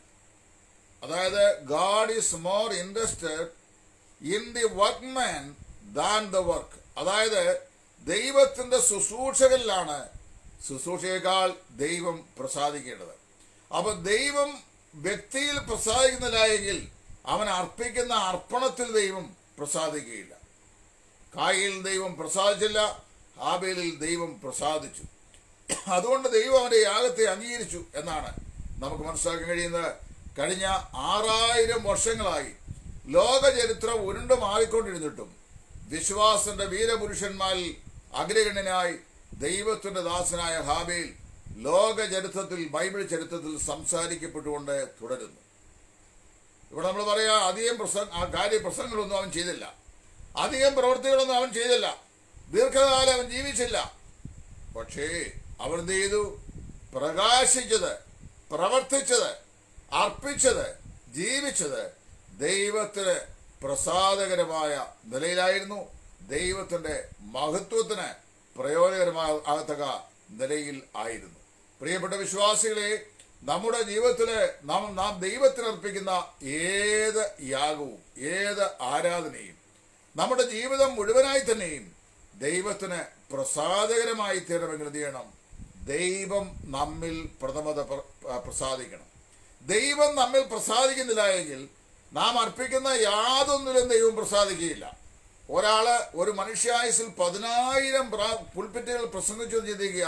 അതായത് God is more interested in the workman than the work അതായത് ദൈവത്തിന്റെ ശുശ്രൂഷകളിലാണ് ശുശ്രൂഷയേക്കാൾ ദൈവം പ്രസാദിക്കേണ്ടത് അപ്പൊ ദൈവം വ്യക്തിയിൽ പ്രസാദിക്കുന്നില്ല എങ്കിൽ അവൻ അർപ്പിക്കുന്ന അർപ്പണത്തിൽ ദൈവം പ്രസാദിക്കുകയില്ല കായിൽ ദൈവം പ്രസാദിച്ചില്ല ഹാബേലിൽ ദൈവം പ്രസാദിച്ചു അതുകൊണ്ട് ദൈവം അവന്റെ യാഗത്തെ അംഗീകരിച്ചു എന്നാണ് നമുക്ക് മനസ്സിലാക്കാൻ കഴിയുന്നത് കഴിഞ്ഞ ആറായിരം വർഷങ്ങളായി ലോക ചരിത്രം ഉരുണ്ടു മാറിക്കൊണ്ടിരുന്നിട്ടും വിശ്വാസന്റെ വീരപുരുഷന്മാരിൽ അഗ്രഗണ്യനായി ദൈവത്തിന്റെ ദാസനായ ഹാബേൽ ലോക ചരിത്രത്തിൽ ബൈബിൾ ചരിത്രത്തിൽ സംസാരിക്കപ്പെട്ടുകൊണ്ട് തുടരുന്നു ഇവിടെ നമ്മൾ പറയാ അധികം പ്രസംഗ ആ കാര്യ പ്രസംഗങ്ങളൊന്നും അവൻ ചെയ്തില്ല അധികം പ്രവൃത്തികളൊന്നും അവൻ ചെയ്തില്ല ദീർഘകാലം അവൻ ജീവിച്ചില്ല പക്ഷേ അവൻ എന്ത് ചെയ്തു പ്രകാശിച്ചത് പ്രവർത്തിച്ചത് അർപ്പിച്ചത് ജീവിച്ചത് ദൈവത്തിന് പ്രസാദകരമായ നിലയിലായിരുന്നു ദൈവത്തിന്റെ മഹത്വത്തിന് പ്രയോജനകരമാകത്തക്ക നിലയിൽ ആയിരുന്നു പ്രിയപ്പെട്ട വിശ്വാസികളെ നമ്മുടെ ജീവിതത്തില് നാം നാം ദൈവത്തിന് അർപ്പിക്കുന്ന ഏത് യാഗവും ഏത് ആരാധനയും നമ്മുടെ ജീവിതം മുഴുവനായി തന്നെയും ദൈവത്തിന് പ്രസാദകരമായി തീരണമെങ്കിൽ എന്ത് ചെയ്യണം ദൈവം നമ്മിൽ പ്രഥമത പ്ര- പ്രസാദിക്കണം ദൈവം നമ്മിൽ പ്രസാദിക്കുന്നില്ല എങ്കിൽ നാം അർപ്പിക്കുന്ന യാതൊന്നിലും ദൈവം പ്രസാദിക്കുകയില്ല ഒരാള് ഒരു മനുഷ്യായുസിൽ പതിനായിരം പ്രാ- പുൽപ്പിറ്റുകൾ പ്രസംഗിച്ചു എന്ന് ചിന്തിക്കുക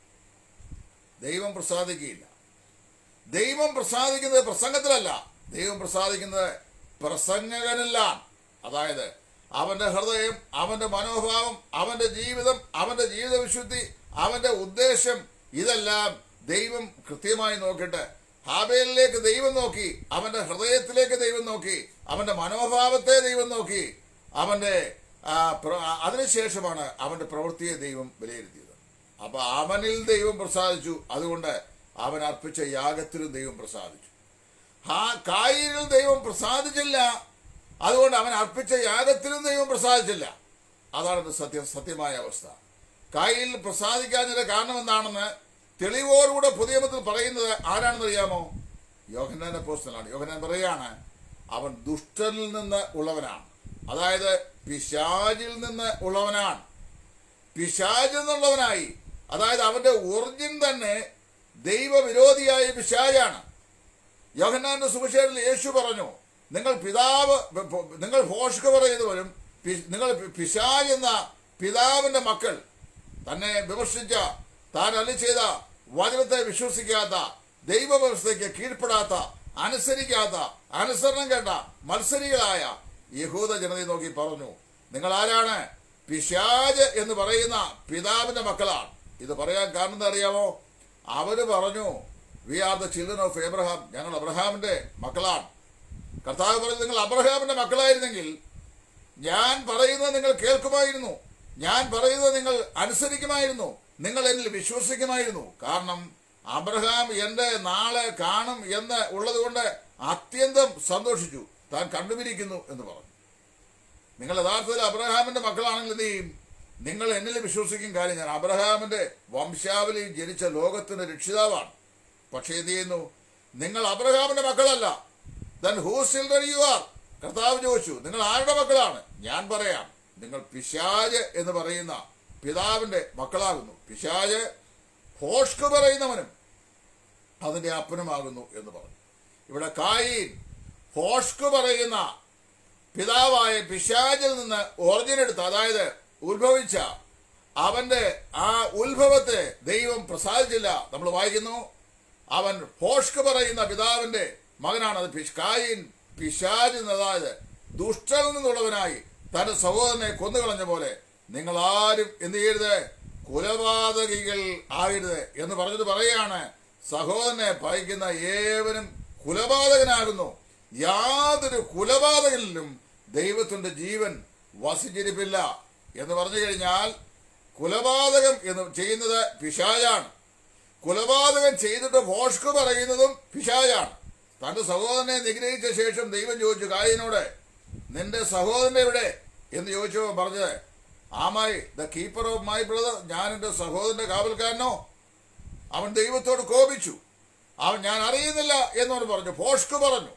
ദൈവം പ്രസാദിക്കുകയില്ല ദൈവം പ്രസാദിക്കുന്നത് പ്രസംഗത്തിലല്ല ദൈവം പ്രസാദിക്കുന്നത് പ്രസംഗകനല്ല അതായത് അവന്റെ ഹൃദയം അവന്റെ മനോഭാവം അവന്റെ ജീവിതം അവന്റെ ജീവിത വിശുദ്ധി അവന്റെ ഉദ്ദേശം ഇതെല്ലാം ദൈവം കൃത്യമായി നോക്കിയിട്ട് ഹാബേലിലേക്ക് ദൈവം നോക്കി അവന്റെ ഹൃദയത്തിലേക്ക് ദൈവം നോക്കി അവന്റെ മനോഭാവത്തെ ദൈവം നോക്കി അവന്റെ ആ, പ്ര- ആ, അതിനുശേഷമാണ് അവന്റെ പ്രവൃത്തിയെ ദൈവം വിലയിരുത്തിയത് അപ്പൊ അവനിൽ ദൈവം പ്രസാദിച്ചു അതുകൊണ്ട് അവൻ അർപ്പിച്ച യാഗത്തിലും ദൈവം പ്രസാദിച്ചു ആ കായിരിൽ ദൈവം പ്രസാദിച്ചില്ല അതുകൊണ്ട് അവൻ അർപ്പിച്ച യാഗത്തിലും ദൈവം പ്രസാദിച്ചില്ല അതാണ് ഇന്ന് സത്യം സത്യമായ അവസ്ഥ കായിൽ പ്രസാദിക്കാഞ്ഞതിന്റെ കാരണം എന്താണെന്ന് തെളിവോടുകൂടെ പുതിയ മതത്തിൽ പറയുന്നത് ആരാണെന്ന് അറിയാമോ യോഹന്നാന്റെ പോസ്റ്റലാണ് യോഹന്നാൻ പറയാണ് അവൻ ദുഷ്ടനിൽ നിന്ന് ഉള്ളവനാണ് അതായത് പിശാചിൽ നിന്ന് ഉള്ളവനാണ് പിശാചിൽ നിന്നുള്ളവനായി അതായത് അവന്റെ ഒറിജിൻ തന്നെ ദൈവവിരോധിയായ പിശാചാണ് യോഹന്നാന്റെ സുവിശേഷത്തിൽ യേശു പറഞ്ഞു നിങ്ങൾ പിതാവ് നിങ്ങൾ ഭോഷ്ക പറയുന്നവരും പി- നിങ്ങൾ പി- പിശാച് എന്ന പിതാവിന്റെ മക്കൾ തന്നെ വിമർശിച്ച താൻ അല്ലി ചെയ്ത വചനത്തെ വിശ്വസിക്കാത്ത ദൈവവ്യവസ്ഥയ്ക്ക് കീഴ്പ്പെടാത്ത അനുസരിക്കാത്ത അനുസരണം കേട്ട മത്സരികളായ യഹൂദ ജനതയെ നോക്കി പറഞ്ഞു നിങ്ങൾ ആരാണ് പിശാജ് എന്ന് പറയുന്ന പിതാവിന്റെ മക്കളാണ് ഇത് പറയാൻ കാരണം എന്താ അറിയാമോ അവര് പറഞ്ഞു we are the children of Abraham ഞങ്ങൾ അബ്രഹാമിന്റെ മക്കളാണ് കർത്താവ് പറഞ്ഞു നിങ്ങൾ അബ്രഹാമിന്റെ മക്കളായിരുന്നെങ്കിൽ ഞാൻ പറയുന്നത് നിങ്ങൾ കേൾക്കുമായിരുന്നു ഞാൻ പറയുന്നത് നിങ്ങൾ അനുസരിക്കുമായിരുന്നു നിങ്ങൾ എന്നിൽ വിശ്വസിക്കുമായിരുന്നു കാരണം അബ്രഹാം എന്റെ നാളെ കാണും എന്ന് ഉള്ളതുകൊണ്ട് അത്യന്തം സന്തോഷിച്ചു താൻ കണ്ടുപിടിക്കുന്നു എന്ന് പറഞ്ഞു നിങ്ങൾ യഥാർത്ഥത്തിൽ അബ്രഹാമിന്റെ മക്കളാണെങ്കിൽ എന്ത് ചെയ്യും നിങ്ങൾ എന്നിൽ വിശ്വസിക്കും കാര്യം ഞാൻ അബ്രഹാമിന്റെ വംശാവലിയിൽ ജനിച്ച ലോകത്തിന്റെ രക്ഷിതാവാണ് പക്ഷേ എന്ത് ചെയ്യുന്നു നിങ്ങൾ അബ്രഹാമിന്റെ മക്കളല്ല then who children you are കർത്താവ് ചോദിച്ചു നിങ്ങൾ ആരുടെ മക്കളാണ് ഞാൻ പറയാം നിങ്ങൾ പിശാജ് എന്ന് പറയുന്ന പിതാവിന്റെ മക്കളാകുന്നു പിശാജ് ഹോഷ്ക് പറയുന്നവനും അതിന്റെ അപ്പനുമാകുന്നു എന്ന് പറഞ്ഞു ഇവിടെ കായീൻ ഹോഷ്ക് പറയുന്ന പിതാവായ പിശാചിൽ നിന്ന് ഒറിജിൻ എടുത്ത അതായത് ഉത്ഭവിച്ച അവന്റെ ആ ഉത്ഭവത്തെ ദൈവം പ്രസാദിച്ചില്ല നമ്മൾ വായിക്കുന്നു അവൻ ഹോഷ്ക് പറയുന്ന പിതാവിന്റെ മകനാണ് അത് പിശ്- കായീൻ പിശാചിൽ നിന്ന് അതായത് ദുഷ്ടനിൽ നിന്നുള്ളവനായി തന്റെ സഹോദരനെ കൊന്നുകളഞ്ഞ പോലെ നിങ്ങൾ ആരും എന്ത് ചെയ്യരുത് കുലപാതകികൾ ആകരുത് എന്ന് പറഞ്ഞത് പറയാണ് സഹോദരനെ പയക്കുന്ന ഏവനും കുലപാതകനാകുന്നു യാതൊരു കുലപാതകനിലും ദൈവത്തിന്റെ ജീവൻ വസിച്ചിരിപ്പില്ല എന്ന് പറഞ്ഞു കഴിഞ്ഞാൽ കുലപാതകം എന്ന് ചെയ്യുന്നത് പിശാചാണ് കുലപാതകം ചെയ്തിട്ട് ഭോഷ്ക് പറയുന്നതും പിശാചാണ് തന്റെ സഹോദരനെ നിഗ്രഹിച്ച ശേഷം ദൈവം ചോദിച്ചു കായിനോട് നിന്റെ സഹോദരൻ എവിടെ എന്ന് ചോദിച്ചപ്പോൾ പറഞ്ഞത് am I the keeper of my brother ഞാൻ എന്റെ സഹോദരന്റെ കാവൽക്കാരനോ അവൻ ദൈവത്തോട് കോപിച്ചു അവൻ ഞാൻ അറിയുന്നില്ല എന്നവൻ പറഞ്ഞു ഭോഷ്ക് പറഞ്ഞു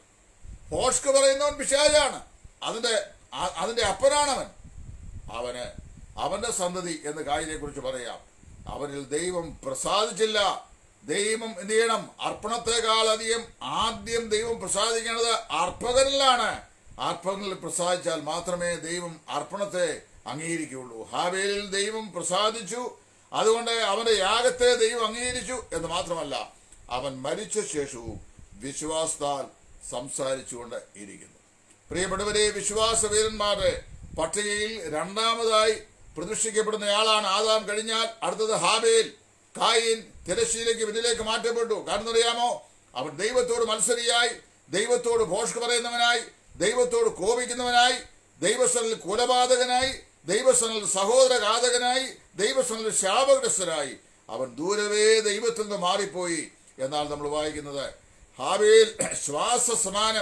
ഭോഷ്ക് പറയുന്നവൻ പിശാചാണ് അതിന്റെ ആ- അതിന്റെ അപ്പനാണവൻ അവന് അവന്റെ സന്തതി എന്ന് കായിനെ കുറിച്ച് പറയാം അവനിൽ ദൈവം പ്രസാദിച്ചില്ല ദൈവം എന്ത് ചെയ്യണം അർപ്പണത്തെക്കാൾ അധികം ആദ്യം ദൈവം പ്രസാദിക്കേണ്ടത് അർപ്പകനിലാണ് അർപ്പകനിൽ പ്രസാദിച്ചാൽ മാത്രമേ ദൈവം അർപ്പണത്തെ അംഗീകരിക്കുകയുള്ളൂ ഹാബേലിൽ ദൈവം പ്രസാദിച്ചു അതുകൊണ്ട് അവന്റെ യാഗത്തെ ദൈവം അംഗീകരിച്ചു എന്ന് മാത്രമല്ല അവൻ മരിച്ച ശേഷവും വിശ്വാസത്താൽ സംസാരിച്ചുകൊണ്ട് ഇരിക്കുന്നു പ്രിയപ്പെട്ടവരെ വിശ്വാസ വീരന്മാരുടെ പട്ടികയിൽ രണ്ടാമതായി പ്രതിഷ്ഠിക്കപ്പെടുന്നയാളാണ് ആദാം കഴിഞ്ഞാൽ അടുത്തത് ഹാബേൽ കായിൻ തിരശ്ശീലേക്ക് പിന്നിലേക്ക് മാറ്റപ്പെട്ടു കാരണം അറിയാമോ അവൻ ദൈവത്തോട് മത്സരിയായി ദൈവത്തോട് ഭോഷ്ക പറയുന്നവനായി ദൈവത്തോട് കോപിക്കുന്നവനായി ദൈവസ്ഥനിൽ കുലപാതകനായി ദൈവസ്ഥനിൽ സഹോദരഘാതകനായി ദൈവസ്ഥനിൽ ശാപഗ്രസ്തനായി അവൻ ദൂരവേ ദൈവത്തിൽ നിന്ന് മാറിപ്പോയി എന്നാൽ നമ്മൾ വായിക്കുന്നത് ഹാബേൽ ശ്വാസ സമാനം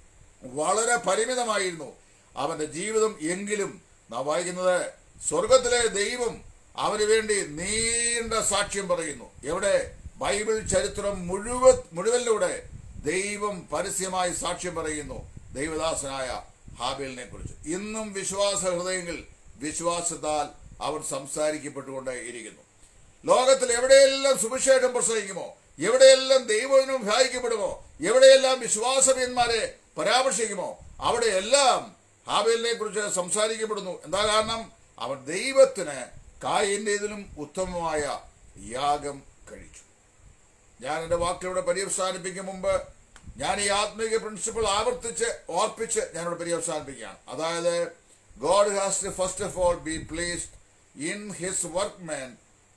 വളരെ പരിമിതമായിരുന്നു അവന്റെ ജീവിതം എങ്കിലും നാം വായിക്കുന്നത് സ്വർഗത്തിലെ ദൈവം അവന് വേണ്ടി നീണ്ട സാക്ഷ്യം പറയുന്നു എവിടെ ബൈബിൾ ചരിത്രം മുഴുവൻ മുഴുവനിലൂടെ ദൈവം പരസ്യമായി സാക്ഷ്യം പറയുന്നു ദൈവദാസനായ ഹാബേലിനെ കുറിച്ച് ഇന്നും വിശ്വാസ ഹൃദയങ്ങൾ വിശ്വാസത്താൽ അവൻ സംസാരിക്കപ്പെട്ടുകൊണ്ടേ ഇരിക്കുന്നു ലോകത്തിൽ എവിടെയെല്ലാം സുവിശേഷം പ്രസംഗിക്കുമോ എവിടെയെല്ലാം ദൈവജനം സഹായിക്കപ്പെടുമോ എവിടെയെല്ലാം വിശ്വാസവീന്മാരെ പരാമർശിക്കുമോ അവിടെയെല്ലാം ഹാബേലിനെ കുറിച്ച് സംസാരിക്കപ്പെടുന്നു എന്താ കാരണം അവൻ ദൈവത്തിന് കായിൻ്റെതിലും ഉത്തമമായ യാഗം കഴിച്ചു ഞാൻ എൻ്റെ വാക്കിലൂടെ പര്യവസാനിപ്പിക്കും മുമ്പ് ഞാൻ ഈ ആത്മീയ പ്രിൻസിപ്പിൾ ആവർത്തിച്ച് ഓർപ്പിച്ച് ഞാനിവിടെ പര്യവസാനിപ്പിക്കുകയാണ് അതായത് God has to first of all be placed in his workman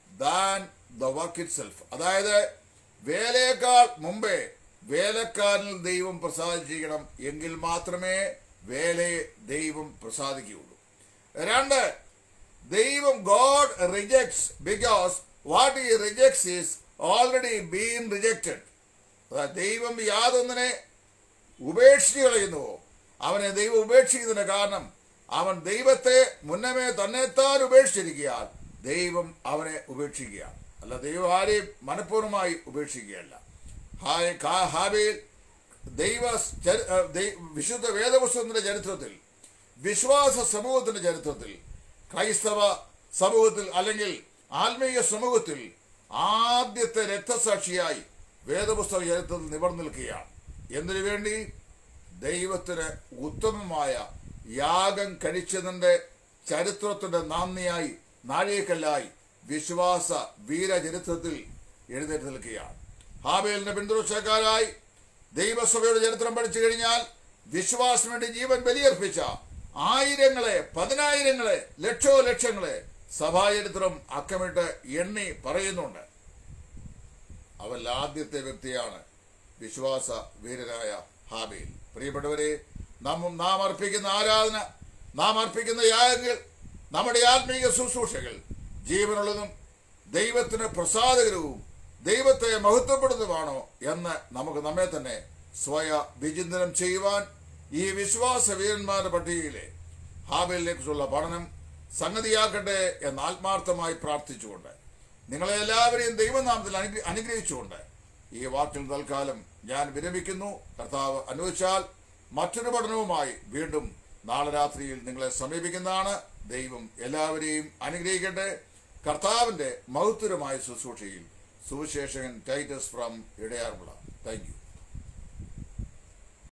than the work itself അതായത് വേലയേക്കാൾ മുമ്പേ വേലക്കാരനിൽ ദൈവം പ്രസാദിച്ചിരിക്കണം എങ്കിൽ മാത്രമേ വേലയെ ദൈവം പ്രസാദിക്കുകയുള്ളൂ രണ്ട് ദൈവം God rejects because what he rejects is already been rejected ദൈവം യാതൊന്നിനെ ഉപേക്ഷിച്ച് കളയുന്നുവോ അവനെ ദൈവം ഉപേക്ഷിക്കുന്നതിന് കാരണം അവൻ ദൈവത്തെ മുന്നമേ തന്നെത്താൻ ഉപേക്ഷിച്ചിരിക്കുകയാൽ ദൈവം അവനെ ഉപേക്ഷിക്കുകയാണ് അല്ല ദൈവം ആരെയും മനഃപൂർവ്വമായി ഉപേക്ഷിക്കുകയല്ല ഹായ് കാ- ഹാബേൽ ദൈവ ചരി- ഏ, ദൈ- വിശുദ്ധ വേദപുസ്തകത്തിന്റെ ചരിത്രത്തിൽ വിശ്വാസ സമൂഹത്തിന്റെ ചരിത്രത്തിൽ ക്രൈസ്തവ സമൂഹത്തിൽ അല്ലെങ്കിൽ ആത്മീയ സമൂഹത്തിൽ ആദ്യത്തെ രക്തസാക്ഷിയായി വേദപുസ്തക ചരിത്രത്തിൽ നിവർന്നു നിൽക്കുകയാണ് എന്തിനു വേണ്ടി ദൈവത്തിന് ഉത്തമമായ യാഗം കഴിച്ചതിന്റെ ചരിത്രത്തിന്റെ നാന്ദിയായി നാഴികക്കല്ലായി വിശ്വാസ വീരചരിത്രത്തിൽ എഴുന്നേറ്റ് നിൽക്കുകയാണ് ഹാബേലിന്റെ പിന്തുടർച്ചക്കാരായി ദൈവസഭയുടെ ചരിത്രം പഠിച്ചു കഴിഞ്ഞാൽ വിശ്വാസം വേണ്ടി ജീവൻ ബലിയർപ്പിച്ച ആയിരങ്ങളെ പതിനായിരങ്ങളെ ലക്ഷോ ലക്ഷങ്ങളെ സഭാചരിത്രം അക്കമിട്ട് എണ്ണി പറയുന്നുണ്ട് അവൽ ആദ്യത്തെ വ്യക്തിയാണ് വിശ്വാസ വീരനായ ഹാബേൽ പ്രിയപ്പെട്ടവരെ നാം നാം അർപ്പിക്കുന്ന ആരാധന നാം അർപ്പിക്കുന്ന യാഗങ്ങൾ നമ്മുടെ ആത്മീയ ശുശ്രൂഷകൾ ജീവനുള്ളതും ദൈവത്തിന് പ്രസാദകരവും ദൈവത്തെ മഹത്വപ്പെടുന്നതുമാണോ എന്ന് നമുക്ക് നമ്മെ തന്നെ സ്വയ വിചിന്തനം ചെയ്യുവാൻ ഈ വിശ്വാസ വീരന്മാരുടെ പട്ടികയിലെ ഹാബേലിനെ കുറിച്ചുള്ള പഠനം സംഗതിയാക്കട്ടെ എന്ന് ആത്മാർത്ഥമായി പ്രാർത്ഥിച്ചുകൊണ്ട് നിങ്ങളെ എല്ലാവരെയും ദൈവനാമത്തിൽ അനുഗ്ര- അനുഗ്രഹിച്ചുകൊണ്ട് ഈ വാക്കിൽ തൽക്കാലം ഞാൻ വിരമിക്കുന്നു കർത്താവ് അനുവദിച്ചാൽ മറ്റൊരു പഠനവുമായി വീണ്ടും നാളെ രാത്രിയിൽ നിങ്ങളെ സമീപിക്കുന്നതാണ് ദൈവം എല്ലാവരെയും അനുഗ്രഹിക്കട്ടെ കർത്താവിന്റെ മഹത്വരമായ ശുശ്രൂഷയിൽ സുവിശേഷകൻ ടൈറ്റസ് ഫ്രം ഇടയാറുമുള്ള താങ്ക് യു